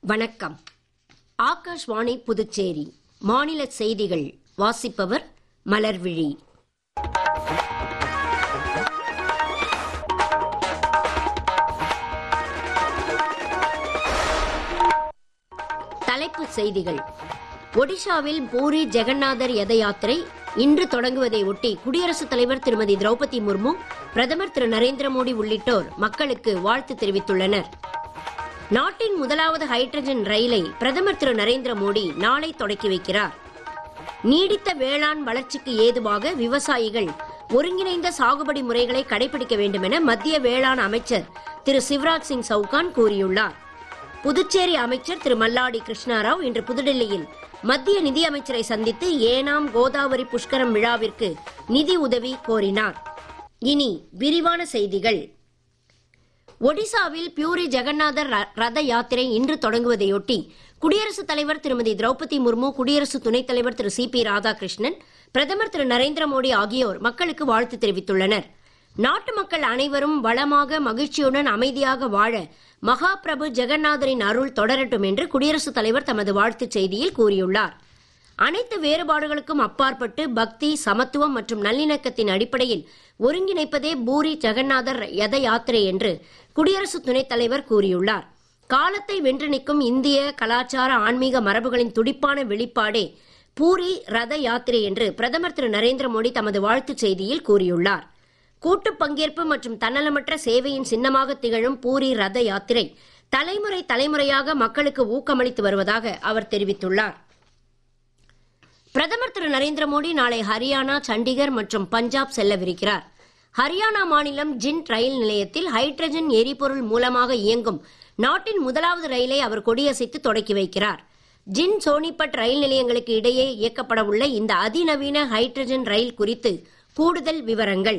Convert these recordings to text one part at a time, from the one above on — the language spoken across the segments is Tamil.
வணக்கம் ஆகாஷ்வாணி புதுச்சேரி மாநில செய்திகள் வாசிப்பவர் மலர்விழி தலைப்புச் செய்திகள் ஒடிஷாவில் பூரி ஜெகநாதர் ரத யாத்திரை இன்று தொடங்குவதை ஒட்டி குடியரசுத் தலைவர் திருமதி திரௌபதி முர்மு பிரதமர் திரு நரேந்திர மோடி உள்ளிட்டோர் மக்களுக்கு வாழ்த்து தெரிவித்துள்ளனர் நாட்டின் முதலாவது ஹைட்ரஜன் ரயிலை பிரதமர் திரு நரேந்திர மோடி நாளை தொடக்கி வைக்கிறார் நீடித்த வேளாண் வளர்ச்சிக்கு ஏதுவாக விவசாயிகள் ஒருங்கிணைந்த சாகுபடி முறைகளை கடைபிடிக்க வேண்டும் என மத்திய வேளாண் அமைச்சர் திரு சிவராஜ் சிங் சவுகான் கூறியுள்ளார் புதுச்சேரி அமைச்சர் திரு மல்லாடி கிருஷ்ணாராவ் இன்று புதுடெல்லியில் மத்திய நிதி அமைச்சரை சந்தித்து ஏனாம் கோதாவரி புஷ்கரம் விழாவிற்கு நிதி உதவி கோரினார் இனி விரிவான செய்திகள் ஒடிசாவில் பியூரி ஜெகநாதர் ர- ரத யாத்திரை இன்று தொடங்குவதையொட்டி குடியரசுத் தலைவர் திருமதி திரௌபதி முர்மு குடியரசு துணைத் தலைவர் திரு சி பி ராதாகிருஷ்ணன் பிரதமர் திரு நரேந்திர மோடி ஆகியோர் மக்களுக்கு வாழ்த்து தெரிவித்துள்ளனர் நாட்டு மக்கள் அனைவரும் வளமாக மகிழ்ச்சியுடன் அமைதியாக வாழ மகா பிரபு ஜெகநாதரின் அருள் தொடரட்டும் என்று குடியரசுத் தலைவர் தமது வாழ்த்துச் செய்தியில் கூறியுள்ளார் அனைத்து வேறுபாடுகளுக்கும் அப்பாற்பட்டு பக்தி சமத்துவம் மற்றும் நல்லிணக்கத்தின் அடிப்படையில் ஒருங்கிணைப்பதே பூரி ஜெகநாதர் ரத யாத்திரை என்று குடியரசு துணைத் தலைவர் கூறியுள்ளார் காலத்தை வென்று நிற்கும் இந்திய கலாச்சார ஆன்மீக மரபுகளின் துடிப்பான வெளிப்பாடே பூரி ரத யாத்திரை என்று பிரதமர் திரு நரேந்திர மோடி தமது வாழ்த்துச் செய்தியில் கூறியுள்ளார் கூட்டு பங்கேற்பு மற்றும் தன்னலமற்ற சேவையின் சின்னமாக திகழும் பூரி ரத யாத்திரை தலைமுறை தலைமுறையாக மக்களுக்கு ஊக்கமளித்து வருவதாக அவர் தெரிவித்துள்ளார் பிரதமர் திரு நரேந்திர மோடி நாளை ஹரியானா சண்டிகர் மற்றும் பஞ்சாப் செல்லவிருக்கிறார் ஹரியானா மாநிலம் ஜிண்ட் ரயில் நிலையத்தில் ஹைட்ரஜன் எரிபொருள் மூலமாக இயங்கும் நாட்டின் முதலாவது ரயிலை அவர் கொடியசைத்து தொடக்கி வைக்கிறார் ஜின் சோனிபட் ரயில் நிலையங்களுக்கு இடையே இயக்கப்பட உள்ள இந்த அதிநவீன ஹைட்ரஜன் ரயில் குறித்து கூடுதல் விவரங்கள்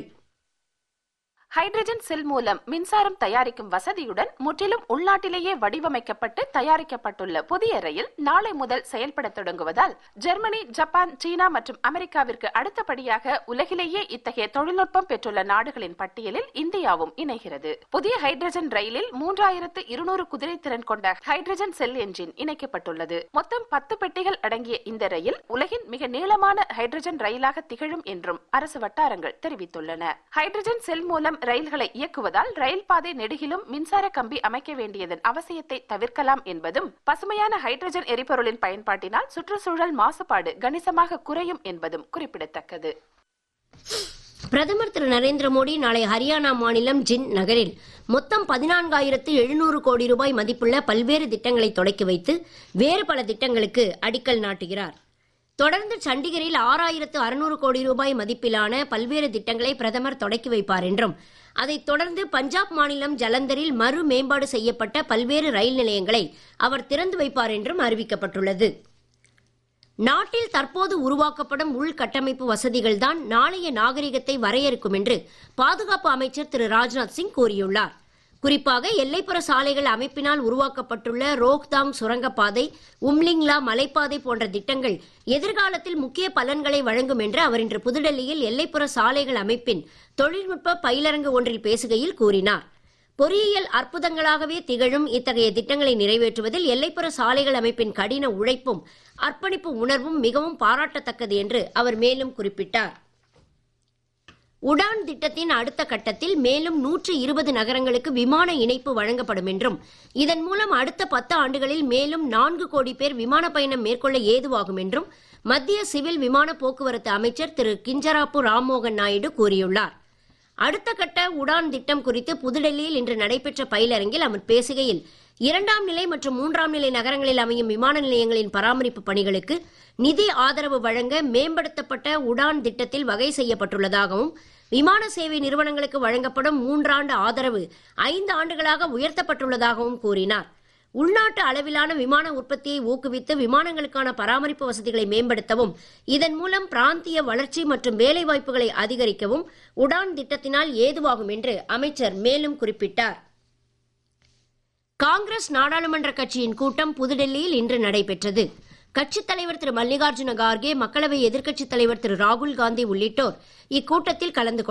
ஹைட்ரஜன் செல் மூலம் மின்சாரம் தயாரிக்கும் வசதியுடன் முற்றிலும் உள்நாட்டிலேயே வடிவமைக்கப்பட்டு தயாரிக்கப்பட்டுள்ள புதிய ரயில் நாளை முதல் செயல்பட தொடங்குவதால் ஜெர்மனி ஜப்பான் சீனா மற்றும் அமெரிக்காவிற்கு அடுத்தபடியாக உலகிலேயே இத்தகைய தொழில்நுட்பம் பெற்றுள்ள நாடுகளின் பட்டியலில் இந்தியாவும் இணைகிறது புதிய ஹைட்ரஜன் ரயிலில் மூன்றாயிரத்து இருநூறு குதிரை திறன் கொண்ட ஹைட்ரஜன் செல் என்ஜின் இணைக்கப்பட்டுள்ளது மொத்தம் பத்து பெட்டிகள் அடங்கிய இந்த ரயில் உலகின் மிக நீளமான ஹைட்ரஜன் ரயிலாக திகழும் என்றும் அரசு வட்டாரங்கள் தெரிவித்துள்ளன ஹைட்ரஜன் செல் மூலம் ரயில்களை இயக்குவதால் ரயில் பாதை நெடுகிலும் மின்சார கம்பி அமைக்க வேண்டியதன் அவசியத்தை தவிர்க்கலாம் என்பதும் பசுமையான ஹைட்ரஜன் எரிபொருளின் பயன்பாட்டினால் சுற்றுச்சூழல் மாசுபாடு கணிசமாக குறையும் என்பதும் குறிப்பிடத்தக்கது பிரதமர் திரு நரேந்திர மோடி நாளை ஹரியானா மாநிலம் ஜின் நகரில் மொத்தம் பதினான்காயிரத்து எழுநூறு கோடி ரூபாய் மதிப்புள்ள பல்வேறு திட்டங்களை தொடக்கி வைத்து வேறு பல திட்டங்களுக்கு அடிக்கல் நாட்டுகிறார் தொடர்ந்து சண்டிகரில் ஆறாயிரத்து அறுநூறு கோடி ரூபாய் மதிப்பிலான பல்வேறு திட்டங்களை பிரதமர் தொடக்கி வைப்பார் என்றும் அதைத் தொடர்ந்து பஞ்சாப் மாநிலம் ஜலந்தரில் மறு மேம்பாடு செய்யப்பட்ட பல்வேறு ரயில் நிலையங்களை அவர் திறந்து வைப்பார் என்றும் அறிவிக்கப்பட்டுள்ளது நாட்டில் தற்போது உருவாக்கப்படும் உள்கட்டமைப்பு வசதிகள்தான் நாளைய நாகரிகத்தை வரையறுக்கும் என்று பாதுகாப்பு அமைச்சர் திரு ராஜ்நாத் சிங் கூறியுள்ளார் குறிப்பாக எல்லைப்புற சாலைகள் அமைப்பினால் உருவாக்கப்பட்டுள்ள ரோக்தாங் சுரங்கப்பாதை உம்லிங்லா மலைப்பாதை போன்ற திட்டங்கள் எதிர்காலத்தில் முக்கிய பலன்களை வழங்கும் என்று அவர் இன்று புதுடெல்லியில் எல்லைப்புற சாலைகள் அமைப்பின் தொழில்நுட்ப பயிலரங்கு ஒன்றில் பேசுகையில் கூறினார் பொறியியல் அற்புதங்களாகவே திகழும் இத்தகைய திட்டங்களை நிறைவேற்றுவதில் எல்லைப்புற சாலைகள் அமைப்பின் கடின உழைப்பும் அர்ப்பணிப்பு உணர்வும் மிகவும் பாராட்டத்தக்கது என்று அவர் மேலும் குறிப்பிட்டார் உடான் திட்டத்தின் அடுத்த கட்டத்தில் மேலும் நூற்று இருபது நகரங்களுக்கு விமான இணைப்பு வழங்கப்படும் என்றும் இதன் மூலம் அடுத்த பத்து ஆண்டுகளில் மேலும் நான்கு கோடி பேர் விமான பயணம் மேற்கொள்ள ஏதுவாகும் என்றும் மத்திய சிவில் விமான போக்குவரத்து அமைச்சர் திரு கிஞ்சராப்பு ராம்மோகன் நாயுடு கூறியுள்ளார் அடுத்த கட்ட உடான் திட்டம் குறித்து புதுடெல்லியில் இன்று நடைபெற்ற பயிலரங்கில் அவர் பேசுகையில் இரண்டாம் நிலை மற்றும் மூன்றாம் நிலை நகரங்களில் அமையும் விமான நிலையங்களின் பராமரிப்பு பணிகளுக்கு நிதி ஆதரவு வழங்க மேம்படுத்தப்பட்ட உடான் திட்டத்தில் வகை செய்யப்பட்டுள்ளதாகவும் விமான சேவை நிறுவனங்களுக்கு வழங்கப்படும் மூன்றாண்டு ஆதரவு ஐந்து ஆண்டுகளாக உயர்த்தப்பட்டுள்ளதாகவும் கூறினார் உள்நாட்டு அளவிலான விமான உற்பத்தியை ஊக்குவித்து விமானங்களுக்கான பராமரிப்பு வசதிகளை மேம்படுத்தவும் இதன் மூலம் பிராந்திய வளர்ச்சி மற்றும் வேலைவாய்ப்புகளை அதிகரிக்கவும் உடான் திட்டத்தினால் ஏதுவாகும் என்று அமைச்சர் மேலும் குறிப்பிட்டார் காங்கிரஸ் நாடாளுமன்ற கட்சியின் கூட்டம் புதுடெல்லியில் இன்று நடைபெற்றது கட்சித் தலைவர் திரு மல்லிகார்ஜுன கார்கே மக்களவை எதிர்க்கட்சித் தலைவர் திரு ராகுல் காந்தி உள்ளிட்டோர் இக்கூட்டத்தில் கலந்து